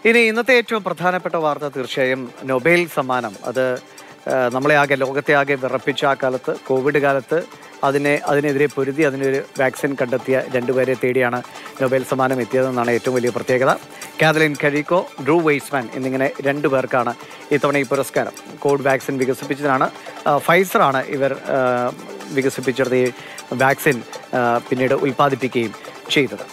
ഇനി ഇന്നത്തെ ഏറ്റവും പ്രധാനപ്പെട്ട വാർത്ത തീർച്ചയായും നൊബേൽ സമ്മാനം അത് ആ, നമ്മളെ ആകെ ലോകത്തെ ആകെ വിറപ്പിച്ച ആ കാലത്ത് കോവിഡ് കാലത്ത് അതിനെ അതിനെതിരെ പൊരുതി അതിനൊരു വാക്സിൻ കണ്ടെത്തിയ രണ്ടുപേരെ തേടിയാണ് നൊബേൽ സമ്മാനം എത്തിയതെന്നാണ് ഏറ്റവും വലിയ പ്രത്യേകത കാതലിൻ കഴീക്കോ ഡ്രൂ വെയ്സ്മാൻ എന്നിങ്ങനെ രണ്ടു പേർക്കാണ് ഇത്തവണ ഈ പുരസ്കാരം കോവിഡ് വാക്സിൻ വികസിപ്പിച്ചതാണ് ആ, ഫൈസറാണ് ഇവർ ആ, വികസിപ്പിച്ചെടുത്ത ഈ വാക്സിൻ ആ, പിന്നീട് ഉൽപ്പാദിപ്പിക്കുകയും ചെയ്തത്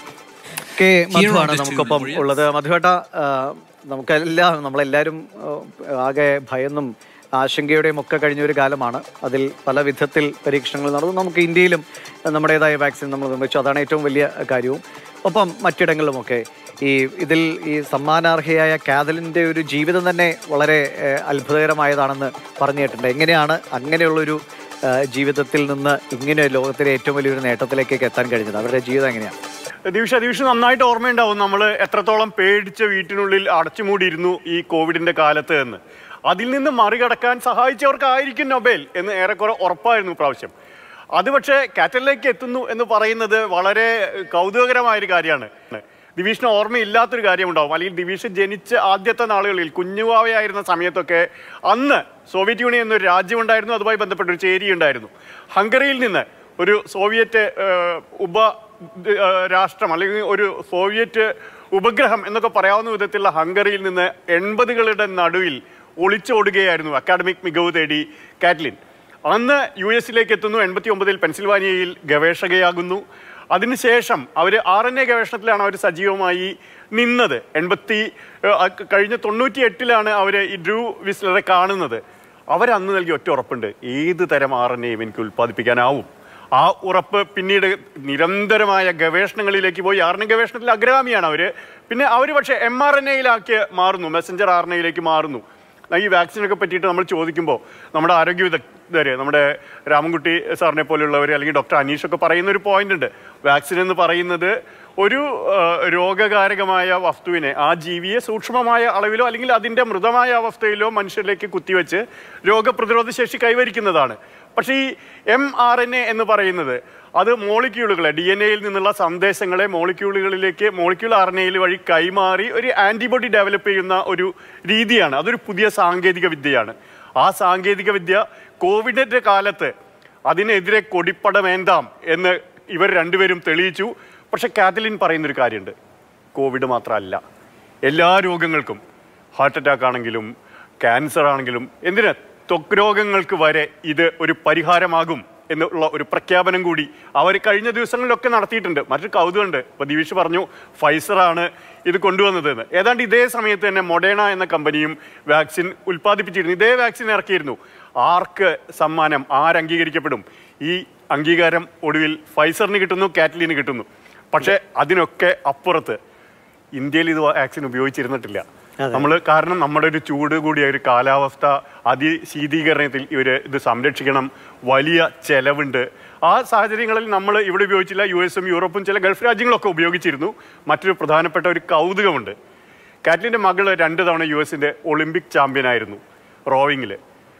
കെ മധുവാണ് നമുക്കൊപ്പം ഉള്ളത് മധുവേട്ട ആ, നമുക്കെല്ലാം നമ്മളെല്ലാവരും ആ, ആകെ ഭയന്നും ആശങ്കയുടെയും ഒക്കെ കഴിഞ്ഞ ഒരു കാലമാണ് അതിൽ പല വിധത്തിൽ പരീക്ഷണങ്ങൾ നടന്നു നമുക്ക് ഇന്ത്യയിലും നമ്മുടേതായ വാക്സിൻ നമ്മൾ നിർമ്മിച്ചു അതാണ് ഏറ്റവും വലിയ കാര്യവും ഒപ്പം മറ്റിടങ്ങളിലുമൊക്കെ ഈ ഇതിൽ ഈ സമ്മാനാർഹയായ കാതലിൻ്റെ ഒരു ജീവിതം തന്നെ വളരെ ഏഹ്, അത്ഭുതകരമായതാണെന്ന് പറഞ്ഞു കേട്ടിട്ടുണ്ട് എങ്ങനെയാണ് അങ്ങനെയുള്ളൊരു ഏഹ്, ജീവിതത്തിൽ നിന്ന് ഇങ്ങനെ ലോകത്തിലെ ഏറ്റവും വലിയൊരു നേട്ടത്തിലേക്കൊക്കെ എത്താൻ കഴിഞ്ഞത് അവരുടെ ജീവിതം എങ്ങനെയാണ് ദിവസ ദിവസം നന്നായിട്ട് ഓർമ്മയുണ്ടാവും നമ്മൾ എത്രത്തോളം പേടിച്ച വീട്ടിനുള്ളിൽ അടച്ചുമൂടിയിരുന്നു ഈ കോവിഡിന്റെ കാലത്ത് എന്ന് അതിൽ നിന്ന് മറികടക്കാൻ സഹായിച്ചവർക്കായിരിക്കും നൊബേൽ എന്ന് ഏറെക്കുറെ ഉറപ്പായിരുന്നു പ്രാവശ്യം അത് പക്ഷേ കാറ്റലിലേക്ക് എത്തുന്നു എന്ന് പറയുന്നത് വളരെ കൗതുകകരമായൊരു കാര്യമാണ് ദിവിഷിന് ഓർമ്മയില്ലാത്തൊരു കാര്യമുണ്ടാവും അല്ലെങ്കിൽ ദിവിഷ് ജനിച്ച ആദ്യത്തെ നാളുകളിൽ കുഞ്ഞുവാവയായിരുന്ന സമയത്തൊക്കെ അന്ന് സോവിയറ്റ് യൂണിയൻ എന്നൊരു രാജ്യമുണ്ടായിരുന്നു അതുമായി ബന്ധപ്പെട്ട ഒരു ചേരി ഉണ്ടായിരുന്നു ഹംഗറിയിൽ നിന്ന് ഒരു സോവിയറ്റ് ഏഹ്, ഉപ ഏഹ്, രാഷ്ട്രം അല്ലെങ്കിൽ ഒരു സോവിയറ്റ് ഉപഗ്രഹം എന്നൊക്കെ പറയാവുന്ന വിധത്തിലുള്ള ഹംഗറിയിൽ നിന്ന് എൺപതുകളുടെ നടുവിൽ ഒളിച്ചോടുകയായിരുന്നു അക്കാഡമിക് മികവ് തേടി കാറ്റ്ലിൻ അന്ന് യു എസിലേക്ക് എത്തുന്നു എൺപത്തി ഒമ്പതിൽ പെൻസിൽവാനിയയിൽ ഗവേഷകയാകുന്നു അതിനുശേഷം അവർ ആർ എൻ എ ഗവേഷണത്തിലാണ് അവർ സജീവമായി നിന്നത് എൺപത്തി ഏഹ്, അ- കഴിഞ്ഞ തൊണ്ണൂറ്റി എട്ടിലാണ് അവർ ഈ ഡ്രൂ വിസ്ലറെ കാണുന്നത് അവരന്ന് നൽകിയ ഒറ്റ ഉറപ്പുണ്ട് ഏത് തരം ആർ എൻ എയും എനിക്ക് ഉൽപ്പാദിപ്പിക്കാനാവും ആ ഉറപ്പ് പിന്നീട് നിരന്തരമായ ഗവേഷണങ്ങളിലേക്ക് പോയി ആർ എൻ എ ഗവേഷണത്തിൽ അഗ്രഗാമിയാണ് അവർ പിന്നെ അവർ പക്ഷേ എം ആർ എൻ എയിലാക്കി മാറുന്നു മെസ്സഞ്ചർ ആർ എൻ എയിലേക്ക് മാറുന്നു ഈ വാക്സിനൊക്കെ പറ്റിയിട്ട് നമ്മൾ ചോദിക്കുമ്പോൾ നമ്മുടെ ആരോഗ്യ വിദഗ്ധർ നമ്മുടെ രാമൻകുട്ടി സാറിനെ പോലെയുള്ളവർ അല്ലെങ്കിൽ ഡോക്ടർ അനീഷൊക്കെ പറയുന്ന ഒരു പോയിന്റ് ഉണ്ട് വാക്സിൻ എന്ന് പറയുന്നത് ഒരു ആ, രോഗകാരകമായ വസ്തുവിനെ ആ ജീവിയെ സൂക്ഷ്മമായ അളവിലോ അല്ലെങ്കിൽ അതിൻ്റെ മൃതമായ അവസ്ഥയിലോ മനുഷ്യരിലേക്ക് കുത്തിവെച്ച് രോഗപ്രതിരോധ ശേഷി കൈവരിക്കുന്നതാണ് പക്ഷേ ഈ എം ആർ എൻ എ എന്ന് പറയുന്നത് അത് മോളിക്യൂളുകളെ ഡി എൻ എയിൽ നിന്നുള്ള സന്ദേശങ്ങളെ മോളിക്യൂളുകളിലേക്ക് മോളിക്യൂൾ ആർ എൻ എയിൽ വഴി കൈമാറി ഒരു ആന്റിബോഡി ഡെവലപ്പ് ചെയ്യുന്ന ഒരു രീതിയാണ് അതൊരു പുതിയ സാങ്കേതിക വിദ്യയാണ് ആ സാങ്കേതിക വിദ്യ കോവിഡിന്റെ കാലത്ത് അതിനെതിരെ കൊടിപ്പടമേന്താം എന്ന് ഇവർ രണ്ടുപേരും തെളിയിച്ചു പക്ഷെ കാതലിൻ പറയുന്നൊരു കാര്യമുണ്ട് കോവിഡ് മാത്രമല്ല എല്ലാ രോഗങ്ങൾക്കും ഹാർട്ട് അറ്റാക്ക് ആണെങ്കിലും ക്യാൻസർ ആണെങ്കിലും എന്തിന് ത്വക്ക് രോഗങ്ങൾക്ക് വരെ ഇത് ഒരു പരിഹാരമാകും എന്നുള്ള ഒരു പ്രഖ്യാപനം കൂടി അവർ കഴിഞ്ഞ ദിവസങ്ങളിലൊക്കെ നടത്തിയിട്ടുണ്ട് മറ്റൊരു കൗതുകമുണ്ട് ഇപ്പൊ ദിവിഷ് പറഞ്ഞു ഫൈസറാണ് ഇത് കൊണ്ടുവന്നത് എന്ന് ഏതാണ്ട് ഇതേ സമയത്ത് തന്നെ മൊഡേണ എന്ന കമ്പനിയും വാക്സിൻ ഉൽപ്പാദിപ്പിച്ചിരുന്നു ഇതേ വാക്സിൻ ഇറക്കിയിരുന്നു ആർക്ക് സമ്മാനം ആരംഗീകരിക്കപ്പെടും ഈ അംഗീകാരം ഒടുവിൽ ഫൈസറിന് കിട്ടുന്നു കാറ്റ്ലിന് കിട്ടുന്നു പക്ഷേ അതിനൊക്കെ അപ്പുറത്ത് ഇന്ത്യയിൽ ഇത് വാക്സിൻ ഉപയോഗിച്ചിരുന്നിട്ടില്ല നമ്മൾ കാരണം നമ്മുടെ ഒരു ചൂട് കൂടിയ ഒരു കാലാവസ്ഥ അതിശീതീകരണത്തിൽ ഇവർ ഇത് സംരക്ഷിക്കണം വലിയ ചെലവുണ്ട് ആ സാഹചര്യങ്ങളിൽ നമ്മൾ ഇവിടെ ഉപയോഗിച്ചില്ല യു എസും യൂറോപ്പും ചില ഗൾഫ് രാജ്യങ്ങളൊക്കെ ഉപയോഗിച്ചിരുന്നു മറ്റൊരു പ്രധാനപ്പെട്ട ഒരു കൗതുകമുണ്ട് കാറ്റ്ലിൻ്റെ മകള് രണ്ട് തവണ യു എസിൻ്റെ ഒളിമ്പിക് ചാമ്പ്യനായിരുന്നു റോവിങ്ങിൽ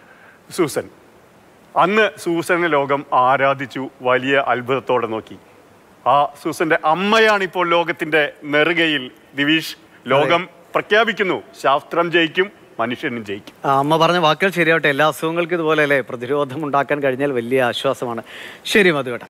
സൂസൻ അന്ന് സൂസനെ ലോകം ആരാധിച്ചു വലിയ അത്ഭുതത്തോടെ നോക്കി ആ സൂസന്റെ അമ്മയാണ് ഇപ്പോൾ ലോകത്തിന്റെ നെറുകയിൽ ദിവിഷ് ലോകം പ്രഖ്യാപിക്കുന്നു ശാസ്ത്രം ജയിക്കും മനുഷ്യനും ജയിക്കും ആ, അമ്മ പറഞ്ഞ വാക്കുകൾ ശരിയാവട്ടെ എല്ലാ അസുഖങ്ങൾക്കും ഇതുപോലെ അല്ലേ പ്രതിരോധം ഉണ്ടാക്കാൻ കഴിഞ്ഞാൽ വലിയ ആശ്വാസമാണ് ശരി മധുവേട്ട